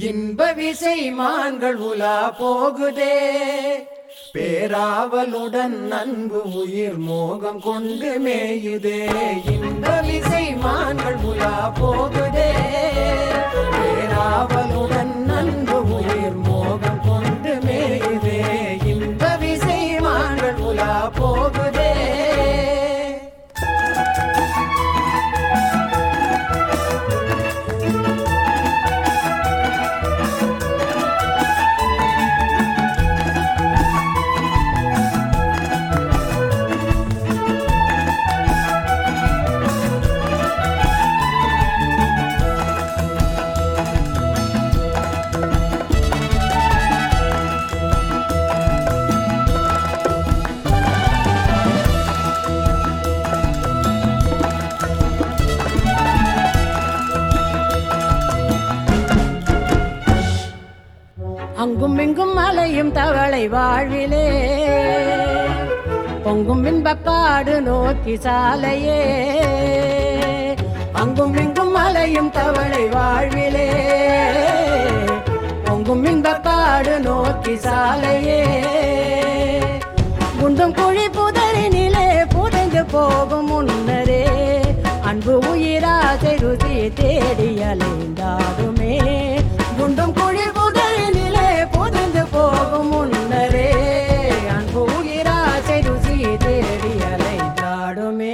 இன்ப விசை மான்கள் உலா போகுதே பேராவலுடன் அன்பு உயிர் மோகம் கொண்டு மேயுதே இன்ப விசை மான்கள் உலா போகுதே பேராவலுடன் அன்பு உயிர் மோகம் கொண்டு மேயுதே இன்ப விசை மான்கள் உலா போகுதே அங்கும் இங்கும் மலையும் தவளை வாழ்விலே பொங்கும் இன்பப்பாடு நோக்கி சாலையே அங்கும் இங்கும் மலையும் தவளை வாழ்விலே பொங்கும் இன்பப்பாடு நோக்கி சாலையே குண்டும் குழி புதரினிலே புதைந்து போகும் முன்னரே அன்பு உயிராசை ருசி தேடி அலைந்தாடுமே குண்டும் குழி புதரினிலே புதைந்து போகும் முன்னரே அன்பு உயிராசை ருசி தேடி அலைந்தாடுமே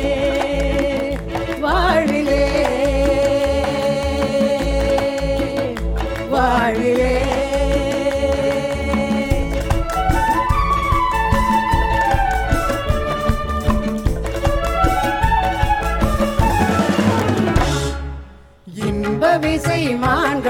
வாழ்விலே வாழ்விலே இன்ப விசை மான்